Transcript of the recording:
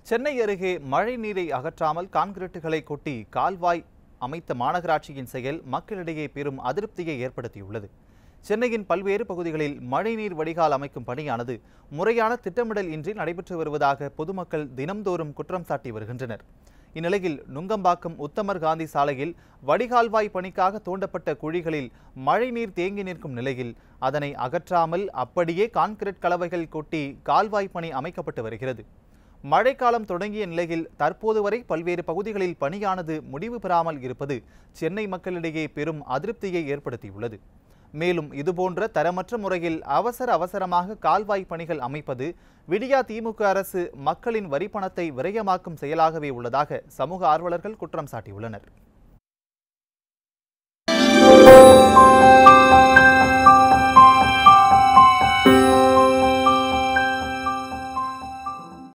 சென்னை அருகே மழை நீரை அகற்றாமல் கான்கிரீட்டுகளை கொட்டி கால்வாய் அமைத்த மாநகராட்சியின் செயல் மக்களிடையே பெரும் அதிருப்தியை ஏற்படுத்தியுள்ளது சென்னையின் பல்வேறு பகுதிகளில் மழைநீர் வடிகால் அமைக்கும் பணியானது முறையான திட்டமிடல் இன்றி நடைபெற்று வருவதாக பொதுமக்கள் தினம்தோறும் குற்றம் சாட்டி வருகின்றனர் இந்நிலையில் நுங்கம்பாக்கம் உத்தமர் காந்தி சாலையில் வடிகால்வாய் பணிக்காக தோண்டப்பட்ட குழிகளில் மழைநீர் தேங்கி நிற்கும் நிலையில் அதனை அகற்றாமல் அப்படியே கான்கிரீட் கலவைகள் கொட்டி கால்வாய் பணி அமைக்கப்பட்டு வருகிறது மழைக்காலம் தொடங்கிய நிலையில் தற்போது வரை பல்வேறு பகுதிகளில் பணியானது முடிவு பெறாமல் இருப்பது சென்னை மக்களிடையே பெரும் அதிருப்தியை ஏற்படுத்தியுள்ளது மேலும் இதுபோன்ற தரமற்ற முறையில் அவசர அவசரமாக கால்வாய் பணிகள் அமைப்பது விடியா திமுக அரசு மக்களின் வரிப்பணத்தை விரயமாக்கும் செயலாகவே உள்ளதாக சமூக ஆர்வலர்கள் குற்றம் சாட்டியுள்ளனர்